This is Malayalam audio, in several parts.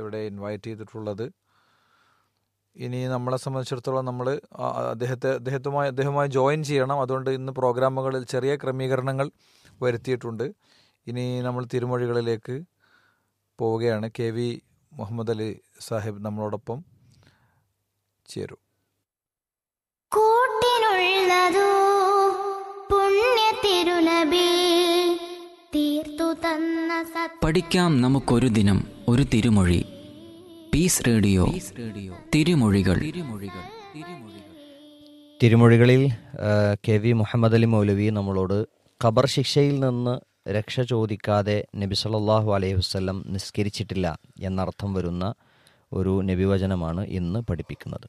ഇവിടെ ഇൻവൈറ്റ് ചെയ്തിട്ടുള്ളത് ഇനി നമ്മളെ സംബന്ധിച്ചിടത്തോളം നമ്മൾ അദ്ദേഹത്തെ അദ്ദേഹത്തുമായി അദ്ദേഹവുമായി ജോയിൻ ചെയ്യണം അതുകൊണ്ട് ഇന്ന് പ്രോഗ്രാമുകളിൽ ചെറിയ ക്രമീകരണങ്ങൾ വരുത്തിയിട്ടുണ്ട് ഇനി നമ്മൾ തിരുമൊഴികളിലേക്ക് പോവുകയാണ് കെ വി മുഹമ്മദ് അലി സാഹിബ് നമ്മളോടൊപ്പം ചേരും കൂട്ടിനുള്ളതോ പുണ്യ തിരുനബി തീർത്തു തന്ന സത് പഠിക്കാം നമുക്കൊരു ദിനം ഒരു തിരുമൊഴി പീസ് റേഡിയോ തിരുമൊഴികൾ തിരുമൊഴികൾ തിരുമൊഴികൾ തിരുമൊഴികളിൽ ആ, കെ വി മുഹമ്മദ് അലി മൗലവി നമ്മളോട് ഖബർ ശിക്ഷയിൽ നിന്ന് രക്ഷ ചോദിക്കാതെ നബി സല്ലല്ലാഹു അലൈഹി വസല്ലം നിസ്കരിച്ചിട്ടില്ല എന്നർത്ഥം വരുന്ന ഒരു നബിവചനമാണ് ഇന്ന് പഠിപ്പിക്കുന്നത്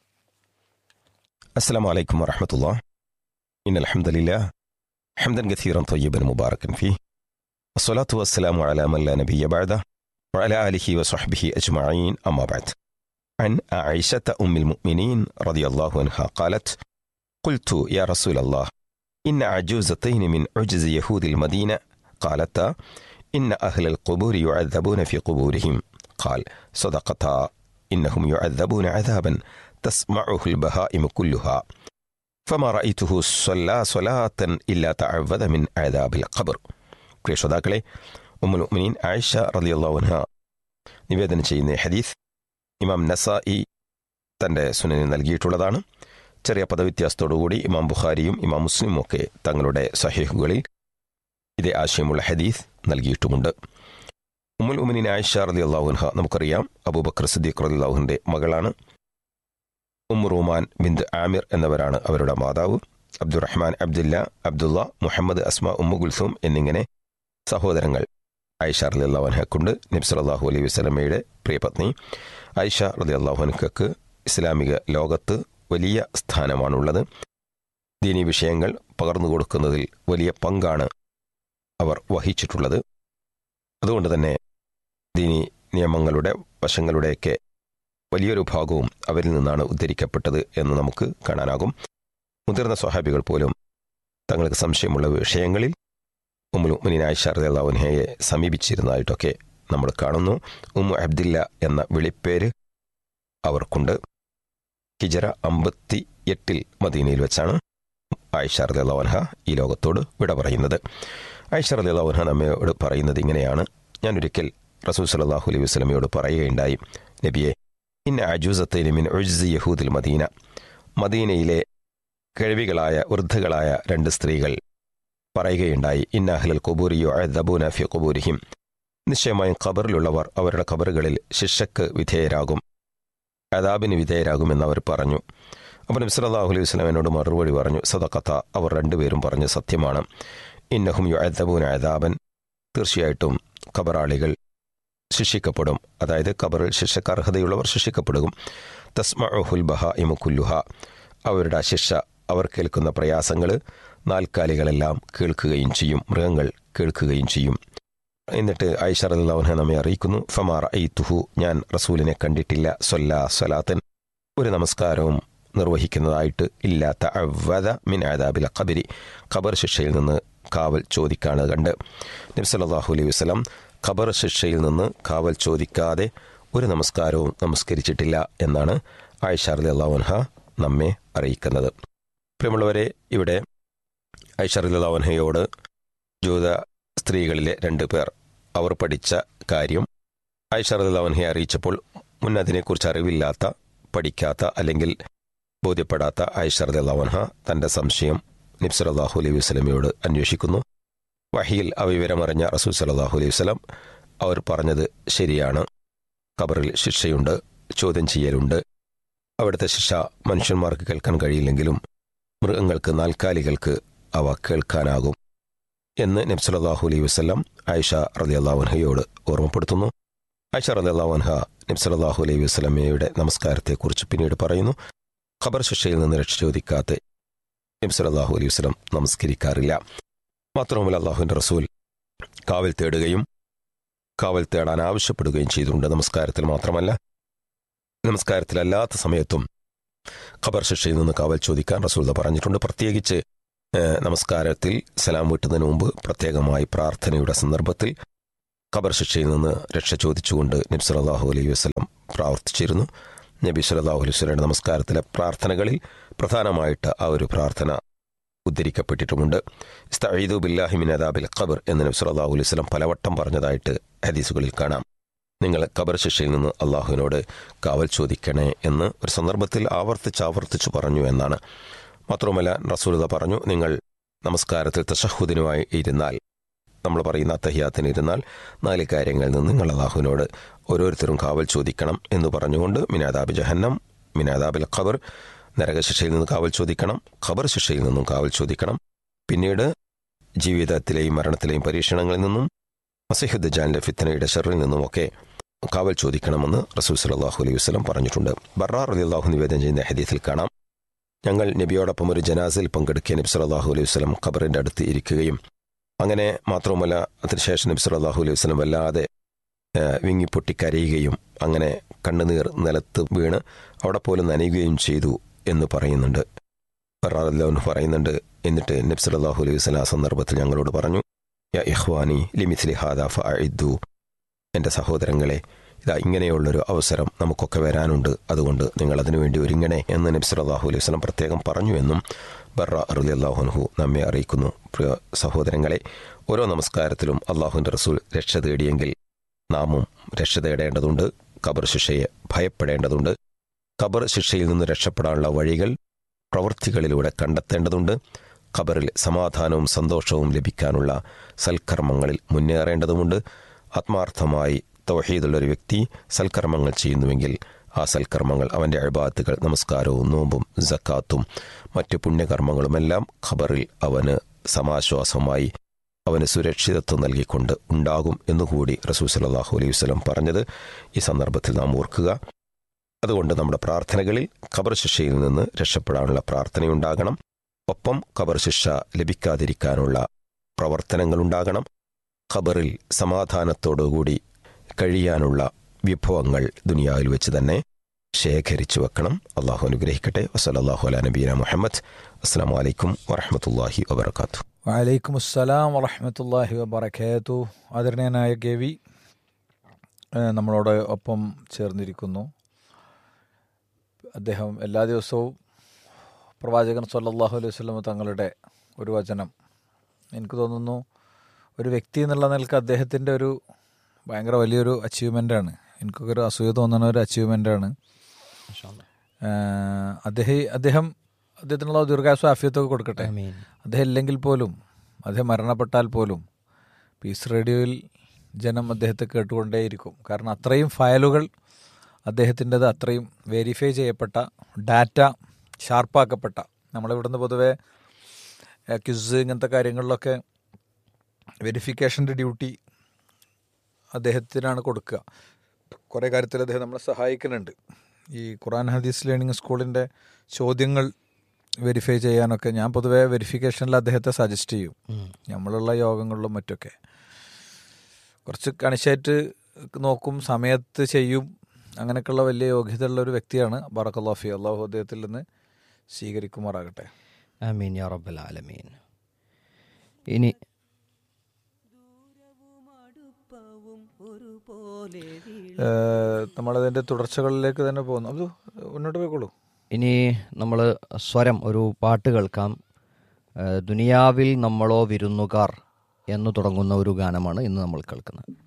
السلام عليكم ورحمة الله إن الحمد لله حمدا كثيرا طيبا مباركا فيه الصلاة والسلام على من لا نبي بعده وعلى آله وصحبه أجمعين أما بعد عن عائشة أم المؤمنين رضي الله عنها قالت قلت يا رسول الله إن عجوزتين من عجز يهود المدينة قالتا إن أهل القبور يعذبون في قبورهم قال صدقتا إنهم يعذبون عذابا تسمعه البهائم كلها فما رأيته صلى صلاة إلا تعوذ من عذاب القبر പ്രിയ ശ്രോതാക്കളെ ഉമ്മുൽ മുഅ്മിനീൻ ആയിഷ റളിയല്ലാഹു അൻഹ നിവേദനം ചെയ്യുന്ന ഈ ഹദീസ് ഇമാം നസായി തൻ്റെ സുനനിൽ നൽകിയിട്ടുള്ളതാണ് ചെറിയ പദവ്യത്യാസത്തോടുകൂടി ഇമാം ബുഖാരിയും ഇമാം മുസ്ലിമും ഒക്കെ തങ്ങളുടെ സഹീഹുകളിൽ ഇതേ ആശയമുള്ള ഹദീസ് നൽകിയിട്ടുമുണ്ട് ഉമ്മുൽ ഉമിനിൻ ആയിഷ റളിയല്ലാഹു അൻഹ നമുക്കറിയാം അബൂബക്കർ സിദ്ദീഖ് റളിയല്ലാഹുവിൻ്റെ മകളാണ് ഉമ്മു റൂമാൻ ബിന്ദ് ആമിർ എന്നിവരാണ് അവരുടെ മാതാവ് അബ്ദുറഹ്മാൻ അബ്ദുല്ല അബ്ദുള്ള മുഹമ്മദ് അസ്മ ഉമ്മു ഗുൽസൂം എന്നിങ്ങനെ സഹോദരങ്ങൾ ആയിഷ റലി അള്ളാഹുനഹക്കുണ്ട് നബി സല്ലല്ലാഹു അലൈഹി വസല്ലമയുടെ പ്രിയപത്നി ആയിഷ റലി അള്ളാഹുനക്ക് ഇസ്ലാമിക ലോകത്ത് വലിയ സ്ഥാനമാണുള്ളത് ദീനി വിഷയങ്ങൾ പകർന്നു കൊടുക്കുന്നതിൽ വലിയ പങ്കാണ് അവർ വഹിച്ചിട്ടുള്ളത് അതുകൊണ്ട് തന്നെ ദീനി നിയമങ്ങളുടെ വശങ്ങളുടെയൊക്കെ വലിയൊരു ഭാഗവും അവരിൽ നിന്നാണ് ഉദ്ധരിക്കപ്പെട്ടത് എന്ന് നമുക്ക് കാണാനാകും മുതിർന്ന സ്വഹാബികൾ പോലും തങ്ങൾക്ക് സംശയമുള്ള വിഷയങ്ങളിൽ ഉമ്മുലുമിനിൻ ആയിഷ റളിയല്ലാഹുൻഹയെ സമീപിച്ചിരുന്നതായിട്ടൊക്കെ നമ്മൾ കാണുന്നു ഉമ്മു അബ്ദില്ല എന്ന വിളിപ്പേര് അവർക്കുണ്ട് ഹിജറ അമ്പത്തി എട്ടിൽ മദീനയിൽ വെച്ചാണ് ആയിഷ റളിയല്ലാഹുൻഹ ഈ ലോകത്തോട് വിട പറയുന്നത് ആയിഷ റളിയല്ലാഹുൻഹ നമ്മയോട് പറയുന്നത് ഇങ്ങനെയാണ് ഞാനൊരിക്കൽ റസൂൽ സല്ലല്ലാഹു അലൈഹി വസല്ലമയോട് പറയുകയുണ്ടായി നബിയെ ഇന്ന അജൂസത്തൈന് മിൻ ഉജ്സി യഹൂദിൽ മദീന മദീനയിലെ കഴിവികളായ വൃദ്ധകളായ രണ്ട് സ്ത്രീകൾ പറയുകയുണ്ടായി ഇന്ന അഹ്ലൽ കുബൂരിയോ അദബൂന ഫി കുബൂരിഹിം നിശ്ചയമായും ഖബറിലുള്ളവർ അവരുടെ ഖബറുകളിൽ ശിക്ഷക്ക് വിധേയരാകും അദാബിന് വിധേയരാകുമെന്ന് അവർ പറഞ്ഞു അപ്പോൾ നബി സല്ലല്ലാഹു അലൈഹി വസല്ലം എന്നോട് മറുപടി പറഞ്ഞു സദഖത്ത അവർ രണ്ടുപേരും പറഞ്ഞ സത്യമാണ് ഇന്നഹും യു അദബൂന അദാബൻ തീർച്ചയായിട്ടും ഖബറാളികൾ ശിക്ഷിക്കപ്പെടും അതായത് ഖബറിൽ ശിക്ഷക്ക് അർഹതയുള്ളവർ ശിക്ഷിക്കപ്പെടും തസ്മഹുൽ ബഹ ഇമുക്കുല്ലുഹ അവരുടെ ശിക്ഷ അവർ കേൾക്കുന്ന പ്രയാസങ്ങൾ നാൽക്കാലികളെല്ലാം കേൾക്കുകയും ചെയ്യും മൃഗങ്ങൾ കേൾക്കുകയും ചെയ്യും എന്നിട്ട് ഐഷ റളിയല്ലാഹു നമ്മെ അറിയിക്കുന്നു ഫമാർ ഐ തുഹു ഞാൻ റസൂലിനെ കണ്ടിട്ടില്ല സൊല്ല സ്വലാത്തൻ ഒരു നമസ്കാരവും നിർവഹിക്കുന്നതായിട്ട് ഇല്ലാത്ത അവത മിൻ ആദാബില ഖബരി ഖബർ ശിക്ഷയിൽ നിന്ന് കാവൽ ചോദിക്കാണ് കണ്ട് നബി സല്ലല്ലാഹു അലൈഹി വസല്ലം ഖബർ ശിക്ഷയിൽ നിന്ന് കാവൽ ചോദിക്കാതെ ഒരു നമസ്കാരവും നമസ്കരിച്ചിട്ടില്ല എന്നാണ് ആയിഷ റളിയല്ലാഹു അൻഹ നമ്മെ അറിയിക്കുന്നത് പ്രിയമുള്ളവരെ ഇവിടെ ഐഷ റളിയല്ലാഹു അൻഹയോട് ജൂത സ്ത്രീകളിലെ രണ്ടു പേർ അവർ പഠിച്ച കാര്യം ഐഷ റളിയല്ലാഹു അൻഹയെ അറിയിച്ചപ്പോൾ മുൻ അതിനെക്കുറിച്ച് അറിവില്ലാത്ത പഠിക്കാത്ത അല്ലെങ്കിൽ ബോധ്യപ്പെടാത്ത ഐഷ റളിയല്ലാഹു അൻഹ തന്റെ സംശയം നബി സല്ലല്ലാഹു അലൈഹി വസല്ലമയോട് അന്വേഷിക്കുന്നു വഹിയിൽ ആ വിവരമറിഞ്ഞ റസൂൽ സല്ലല്ലാഹു അലൈഹി വസല്ലം അവർ പറഞ്ഞത് ശരിയാണ് ഖബറിൽ ശിക്ഷയുണ്ട് ചോദ്യം ചെയ്യലുണ്ട് അവിടുത്തെ ശിക്ഷ മനുഷ്യന്മാർക്ക് കേൾക്കാൻ കഴിയില്ലെങ്കിലും മൃഗങ്ങൾക്ക് നാൽക്കാലികൾക്ക് അവ കേൾക്കാനാകും എന്ന് നബി സല്ലല്ലാഹു അലൈഹി വസല്ലം ആയിഷ റളിയല്ലാഹു അൻഹയോട് ഓർമ്മപ്പെടുത്തുന്നു ആയിഷ റളിയല്ലാഹു അൻഹ നബി സല്ലല്ലാഹു അലൈഹി വസല്ലമയുടെ നമസ്കാരത്തെക്കുറിച്ച് പിന്നീട് പറയുന്നു ഖബർ ശിക്ഷയിൽ നിന്ന് രക്ഷ ചോദിക്കാത്ത നബി സല്ലല്ലാഹു അലൈഹി വസല്ലം നമസ്കരിക്കാറില്ല മാത്രവുമല്ല അള്ളാഹുവിൻ്റെ റസൂൽ കാവൽ തേടുകയും കാവൽ തേടാൻ ആവശ്യപ്പെടുകയും ചെയ്തിട്ടുണ്ട് നമസ്കാരത്തിൽ മാത്രമല്ല നമസ്കാരത്തിലല്ലാത്ത സമയത്തും ഖബർ ശിക്ഷയിൽ നിന്ന് കാവൽ ചോദിക്കാൻ റസൂൽ പറഞ്ഞിട്ടുണ്ട് പ്രത്യേകിച്ച് ഏഹ്, നമസ്കാരത്തിൽ സലാം വീട്ടുന്നതിന് മുമ്പ് പ്രത്യേകമായി പ്രാർത്ഥനയുടെ സന്ദർഭത്തിൽ ഖബർ ശിക്ഷയിൽ നിന്ന് രക്ഷ ചോദിച്ചുകൊണ്ട് നബി സല്ലല്ലാഹു അലൈഹി വസല്ലം പ്രാർത്ഥിച്ചിരുന്നു നബി സല്ലല്ലാഹു അലൈഹി വസല്ലമയുടെ നമസ്കാരത്തിലെ പ്രാർത്ഥനകളിൽ പ്രധാനമായിട്ട് ആ ഒരു പ്രാർത്ഥന ഉദ്ധരിക്കപ്പെട്ടിട്ടുമുണ്ട് ഇസ്തഈദു ബില്ലാഹി മിൻ അദാബിൽ ഖബർ എന്ന് നബി സല്ലല്ലാഹു അലൈഹി വസല്ലം പലവട്ടം പറഞ്ഞതായിട്ട് ഹദീസുകളിൽ കാണാം നിങ്ങൾ ഖബർ ശിക്ഷയിൽ നിന്ന് അള്ളാഹുവിനോട് കാവൽ ചോദിക്കണേ എന്ന് ഒരു സന്ദർഭത്തിൽ ആവർത്തിച്ച് ആവർത്തിച്ചു പറഞ്ഞു എന്നാണ് മാത്രവുമല്ല റസൂലത പറഞ്ഞു നിങ്ങൾ നമസ്കാരത്തിൽ തഷഹുദിനുമായി ഇരുന്നാൽ നമ്മൾ പറയുന്ന അത്തഹിയാത്തിന് ഇരുന്നാൽ നാല് കാര്യങ്ങളിൽ നിന്ന് നിങ്ങൾ അള്ളാഹുവിനോട് ഓരോരുത്തരും കാവൽ ചോദിക്കണം എന്ന് പറഞ്ഞുകൊണ്ട് മിനാദാബ് ജഹന്നം മിനാദാബിൽ ഖബർ നരകശിക്ഷയിൽ നിന്ന് കാവൽ ചോദിക്കണം ഖബർ ശിക്ഷയിൽ നിന്നും കാവൽ ചോദിക്കണം പിന്നീട് ജീവിതത്തിലെയും മരണത്തിലെയും പരീക്ഷണങ്ങളിൽ നിന്നും മസിഹുദ്ദാന്റെ ഫിത്തനയുടെ ഷെറിൽ നിന്നുമൊക്കെ കാവൽ ചോദിക്കണമെന്ന് റസൂൽ സലാഹു അലൈഹി വസ്ലം പറഞ്ഞിട്ടുണ്ട് ബറാർ അലി അള്ളാഹു നിവേദനം ചെയ്യുന്ന ഹദീസിൽ കാണാം ഞങ്ങൾ നബിയോടൊപ്പം ഒരു ജനാസിൽ പങ്കെടുക്കിയ നബി സലാഹു അലൈഹി വസ്ലം ഖബറിന്റെ അടുത്ത് ഇരിക്കുകയും അങ്ങനെ മാത്രവുമല്ല അതിനുശേഷം നബി സലാഹു അലൈഹി വസ്ലം വല്ലാതെ ഏഹ്, വിങ്ങിപ്പൊട്ടി കരയുകയും അങ്ങനെ കണ്ണുനീർ നിലത്ത് വീണ് അവിടെ പോലും നനയുകയും ചെയ്തു എന്ന് പറയുന്നുണ്ട് ബറാർ അല്ലാഹു പറയുന്നുണ്ട് എന്നിട്ട് നബി സലാഹു അലൈഹി വസ്ലം ആ സന്ദർഭത്തിൽ ഞങ്ങളോട് പറഞ്ഞു യാ ഇഹ്വാനി ലിമിസ്ലി ഹാദ ഫഅഇദ്ദു എൻ്റെ സഹോദരങ്ങളെ ഇതാ ഇങ്ങനെയുള്ളൊരു അവസരം നമുക്കൊക്കെ വരാനുണ്ട് അതുകൊണ്ട് നിങ്ങൾ അതിനുവേണ്ടി ഒരുങ്ങണേ എന്ന് നബി സല്ലല്ലാഹു അലൈഹി വസല്ലം പ്രത്യേകം പറഞ്ഞു എന്നും ബറ റളിയല്ലാഹു അൻഹു നമ്മെ അറിയിക്കുന്നു പ്രിയ സഹോദരങ്ങളെ ഓരോ നമസ്കാരത്തിലും അള്ളാഹുവിൻ്റെ റസൂൽ രക്ഷ തേടിയെങ്കിൽ നാമും രക്ഷ തേടേണ്ടതുണ്ട് ഖബർ ശിക്ഷയെ ഭയപ്പെടേണ്ടതുണ്ട് ഖബർ ശിക്ഷയിൽ നിന്ന് രക്ഷപ്പെടാനുള്ള വഴികൾ പ്രവൃത്തികളിലൂടെ കണ്ടെത്തേണ്ടതുണ്ട് ഖബറിൽ സമാധാനവും സന്തോഷവും ലഭിക്കാനുള്ള സൽക്കർമ്മങ്ങളിൽ മുന്നേറേണ്ടതുമുണ്ട് ആത്മാർത്ഥമായി തൗഹീദുള്ള ഒരു വ്യക്തി സൽക്കർമ്മങ്ങൾ ചെയ്യുന്നുവെങ്കിൽ ആ സൽക്കർമ്മങ്ങൾ അവൻ്റെ അഴിബാത്തുകൾ നമസ്കാരവും നോമ്പും ജക്കാത്തും മറ്റു പുണ്യകർമ്മങ്ങളുമെല്ലാം ഖബറിൽ അവന് സമാശ്വാസമായി അവന് സുരക്ഷിതത്വം നൽകിക്കൊണ്ട് ഉണ്ടാകും എന്നുകൂടി റസൂൽ സല്ലല്ലാഹു അലൈഹി വസല്ലം പറഞ്ഞത് ഈ സന്ദർഭത്തിൽ നാം ഓർക്കുക അതുകൊണ്ട് നമ്മുടെ പ്രാർത്ഥനകളിൽ ഖബർ ശിക്ഷയിൽ നിന്ന് രക്ഷപ്പെടാനുള്ള പ്രാർത്ഥനയുണ്ടാകണം ഒപ്പം ഖബർ ശിക്ഷ ലഭിക്കാതിരിക്കാനുള്ള പ്രവർത്തനങ്ങളുണ്ടാകണം ഖബറിൽ സമാധാനത്തോടുകൂടി കഴിയാനുള്ള വിഭവങ്ങൾ ദുനിയാവിൽ വെച്ച് തന്നെ ശേഖരിച്ചു വെക്കണം അള്ളാഹു അനുഗ്രഹിക്കട്ടെ വസലല്ലാഹു അല നബീന മുഹമ്മദ് അസ്സാം വലൈക്കും വറഹമത്തല്ലാഹി വബർക്കാത്തു വലൈക്കും അസ്സലാം വറഹമത്തല്ലാഹി വബർക്കാത്തു ആദരണീയനായ കെ വി ഏഹ്, നമ്മളോട് ഒപ്പം ചേർന്നിരിക്കുന്നു അദ്ദേഹം എല്ലാ ദിവസവും പ്രവാചകൻ സല്ലല്ലാഹു അലൈഹി വസല്ലം തങ്ങളുടെ ഒരു വചനം എനിക്ക് തോന്നുന്നു ഒരു വ്യക്തി എന്നുള്ള നിലക്ക് അദ്ദേഹത്തിൻ്റെ ഒരു ഭയങ്കര വലിയൊരു അച്ചീവ്മെൻ്റാണ് എനിക്കൊക്കെ ഒരു അസൂയ തോന്നുന്ന ഒരു അച്ചീവ്മെൻ്റാണ് അദ്ദേഹം അദ്ദേഹം അദ്ദേഹത്തിനുള്ള ദീർഘായുസ് ആഫിയത്തൊക്കെ കൊടുക്കട്ടെ അദ്ദേഹം ഇല്ലെങ്കിൽ പോലും അദ്ദേഹം മരണപ്പെട്ടാൽ പോലും പീസ് റേഡിയോയിൽ ജനം അദ്ദേഹത്തെ കേട്ടുകൊണ്ടേയിരിക്കും കാരണം അത്രയും ഫയലുകൾ അദ്ദേഹത്തിൻ്റെത് അത്രയും വെരിഫൈ ചെയ്യപ്പെട്ട ഡാറ്റ ഷാർപ്പാക്കപ്പെട്ട നമ്മളിവിടുന്ന് പൊതുവെ ക്വിസ് ഇങ്ങനത്തെ കാര്യങ്ങളിലൊക്കെ വെരിഫിക്കേഷൻ്റെ ഡ്യൂട്ടി അദ്ദേഹത്തിനാണ് കൊടുക്കുക കുറേ കാര്യത്തിൽ അദ്ദേഹം നമ്മളെ സഹായിക്കുന്നുണ്ട് ഈ ഖുറാൻ ഹദീസ് ലേണിംഗ് സ്കൂളിൻ്റെ ചോദ്യങ്ങൾ വെരിഫൈ ചെയ്യാനൊക്കെ ഞാൻ പൊതുവേ വെരിഫിക്കേഷനിൽ അദ്ദേഹത്തെ സജസ്റ്റ് ചെയ്യും നമ്മളുള്ള യോഗങ്ങളിലും മറ്റൊക്കെ കുറച്ച് കണിശായിട്ട് നോക്കും സമയത്ത് ചെയ്യും അങ്ങനെയൊക്കെയുള്ള വലിയ യോഗ്യതയുള്ള ഒരു വ്യക്തിയാണ് ബറക്കല്ലാഫി അള്ളാഹു അദ്ദേഹത്തിൽ നിന്ന് സ്വീകരിക്കുമാറാകട്ടെ ആമീൻ യാ റബ്ബൽ ആലമീൻ ഇനി ഏഹ് നമ്മളതിൻ്റെ തുടർച്ചകളിലേക്ക് തന്നെ പോകുന്നു അത് മുന്നോട്ട് പോയിക്കോളൂ ഇനി നമ്മൾ സ്വരം ഒരു പാട്ട് കേൾക്കാം ഏഹ് ദുനിയാവിൽ നമ്മളോ വിരുന്നുകാർ എന്ന് തുടങ്ങുന്ന ഒരു ഗാനമാണ് ഇന്ന് നമ്മൾ കേൾക്കുന്നത്